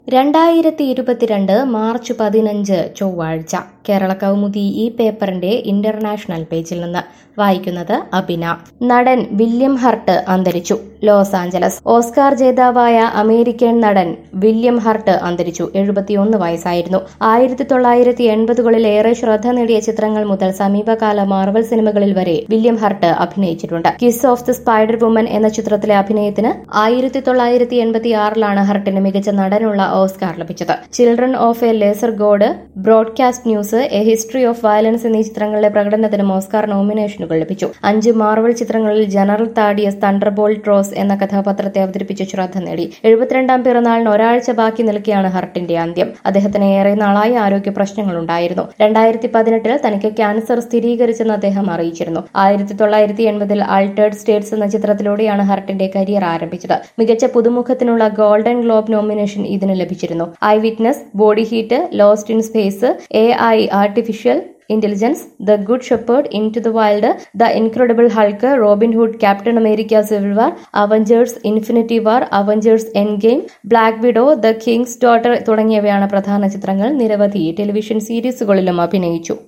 രണ്ടായിരത്തി ഇരുപത്തിരണ്ട് മാർച്ച് പതിനഞ്ച് ചൊവ്വാഴ്ച കേരള കൗമുദി ഈ പേപ്പറിന്റെ ഇന്റർനാഷണൽ പേജിൽ നിന്ന് വായിക്കുന്നത് അബിന നടൻ വില്യം ഹർട്ട് അന്തരിച്ചു ലോസ് ആഞ്ചലസ് ഓസ്കാർ ജേതാവായ അമേരിക്കൻ നടൻ വില്യം ഹർട്ട് അന്തരിച്ചു എഴുപത്തിയൊന്ന് വയസ്സായിരുന്നു ആയിരത്തി തൊള്ളായിരത്തി എൺപതുകളിൽ ഏറെ ശ്രദ്ധ നേടിയ ചിത്രങ്ങൾ മുതൽ സമീപകാല മാർവൽ സിനിമകളിൽ വരെ വില്യം ഹർട്ട് അഭിനയിച്ചിട്ടുണ്ട് kiss of the spider woman എന്ന ചിത്രത്തിലെ അഭിനയത്തിന് ആയിരത്തി തൊള്ളായിരത്തി എൺപത്തി ആറിലാണ് ഹർട്ടിന് മികച്ച നടനുള്ള ഓസ്കാർ ലഭിച്ചത് children of a lesser god broadcast news a history of violence എന്നീ ചിത്രങ്ങളിലെ പ്രകടനത്തിനും ഓസ്കാർ നോമിനേഷനുകൾ ലഭിച്ചു അഞ്ച് മാർവൽ ചിത്രങ്ങളിൽ ജനറൽ താഡിയസ് തണ്ടർബോൾ ട്രോസ് എന്ന കഥാപാത്രത്തെ അവതരിപ്പിച്ച് ശ്രദ്ധ നേടി എഴുപത്തിരണ്ടാം പിറന്നാളിന് ഒരാഴ്ച ബാക്കി നിൽക്കെയാണ് ഹർട്ടിന്റെ അന്ത്യം അദ്ദേഹത്തിന് ഏറെ നാളായി ആരോഗ്യ പ്രശ്നങ്ങളുണ്ടായിരുന്നു രണ്ടായിരത്തി പതിനെട്ടിൽ തനിക്ക് ക്യാൻസർ സ്ഥിരീകരിച്ചെന്ന് അദ്ദേഹം അറിയിച്ചിരുന്നു ആയിരത്തി തൊള്ളായിരത്തി എൺപതിൽ ആൾട്ടേഡ് സ്റ്റേറ്റ്സ് എന്ന ചിത്രത്തിലൂടെയാണ് ഹർട്ടിന്റെ കരിയർ ആരംഭിച്ചത് മികച്ച പുതുമുഖത്തിനുള്ള ഗോൾഡൻ ഗ്ലോബ് നോമിനേഷൻ ഇതിന് ലഭിച്ചിരുന്നു eyewitness body heat lost in space A I artificial intelligence the good shepherd into the wild the incredible Hulk Robin Hood Captain America civil war Avengers infinity war Avengers endgame black widow the king's daughter തുടങ്ങിയവയാണ് പ്രധാന ചിത്രങ്ങൾ നിരവധി television സീരീസുകളിലും അഭിനയിച്ചു